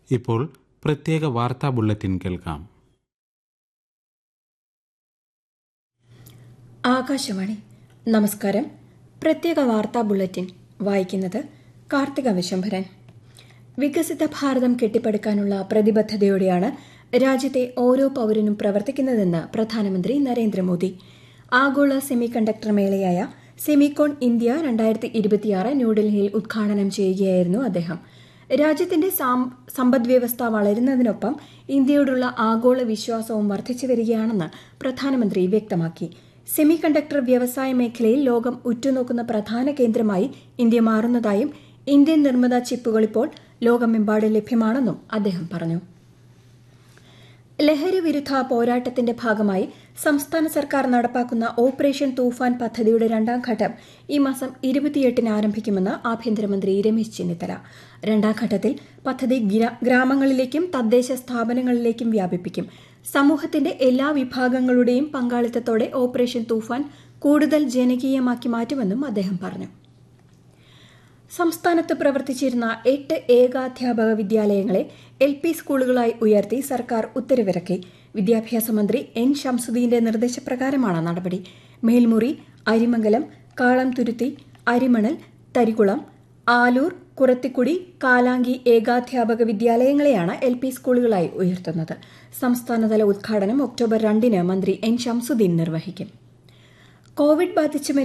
ഇപ്പോൾ പ്രത്യേക വാർത്താ ബുള്ളറ്റിൻ കേൾക്കാം ആകാശവാണി നമസ്കാരം പ്രത്യേക വാർത്താ ബുള്ളറ്റിൻ വായിക്കുന്നത് കാർത്തിക വിശംഭരൻ വികസിത ഭാരതം കെട്ടിപ്പടുക്കാനുള്ള പ്രതിബദ്ധതയോടെയാണ് രാജ്യത്തെ ഓരോ പൌരനും പ്രവർത്തിക്കുന്നതെന്ന് പ്രധാനമന്ത്രി നരേന്ദ്രമോദി ആഗോള സെമി കണ്ടക്ടർ മേളയായ സെമികോൺ ഇന്ത്യ രണ്ടായിരത്തി ഇരുപത്തിയാറ് ന്യൂഡൽഹിയിൽ ഉദ്ഘാടനം ചെയ്യുകയായിരുന്നു അദ്ദേഹം രാജ്യത്തിന്റെ സമ്പദ്വ്യവസ്ഥ വളരുന്നതിനൊപ്പം ഇന്ത്യയോടുള്ള ആഗോള വിശ്വാസവും വർദ്ധിച്ചു വരികയാണെന്ന് പ്രധാനമന്ത്രി വ്യക്തമാക്കി സെമി കണ്ടക്ടർ വ്യവസായ മേഖലയിൽ ലോകം ഉറ്റുനോക്കുന്ന പ്രധാന കേന്ദ്രമായി ഇന്ത്യ മാറുന്നതായും ഇന്ത്യൻ നിർമ്മിത ചിപ്പുകൾ ഇപ്പോൾ ലോകമെമ്പാടും ലഭ്യമാണെന്നും അദ്ദേഹം പറഞ്ഞു ലഹരി വിരുദ്ധ പോരാട്ടത്തിന്റെ ഭാഗമായി സംസ്ഥാന സർക്കാർ നടപ്പാക്കുന്ന ഓപ്പറേഷൻ തൂഫാൻ പദ്ധതിയുടെ രണ്ടാം ഘട്ടം ഈ മാസം ഇരുപത്തിയെട്ടിന് ആരംഭിക്കുമെന്ന് ആഭ്യന്തരമന്ത്രി രമേശ് ചെന്നിത്തല രണ്ടാം ഘട്ടത്തിൽ പദ്ധതി ഗ്രാമങ്ങളിലേക്കും തദ്ദേശ സ്ഥാപനങ്ങളിലേക്കും വ്യാപിപ്പിക്കും സമൂഹത്തിന്റെ എല്ലാ വിഭാഗങ്ങളുടെയും പങ്കാളിത്തത്തോടെ ഓപ്പറേഷൻ തൂഫാൻ കൂടുതൽ ജനകീയമാക്കി മാറ്റുമെന്നും അദ്ദേഹം പറഞ്ഞു സംസ്ഥാനത്ത് പ്രവർത്തിച്ചിരുന്ന എട്ട് ഏകാധ്യാപക വിദ്യാലയങ്ങളെ എൽ പി സ്കൂളുകളായി ഉയർത്തി സർക്കാർ ഉത്തരവിറക്കി വിദ്യാഭ്യാസ മന്ത്രി എൻ ഷംസുദ്ദീന്റെ നിർദ്ദേശപ്രകാരമാണ് നടപടി മേൽമുറി അരിമംഗലം കാളംതുരുത്തി അരിമണൽ തരികുളം ആലൂർ കുറത്തിക്കുടി കാലാങ്കി ഏകാധ്യാപക വിദ്യാലയങ്ങളെയാണ് എൽ പി സ്കൂളുകളായി ഉയർത്തുന്നത് സംസ്ഥാനതല ഉദ്ഘാടനം ഒക്ടോബർ രണ്ടിന് മന്ത്രി എൻ ഷംസുദ്ദീൻ നിർവഹിക്കും കോവിഡ് ബാധിച്ച്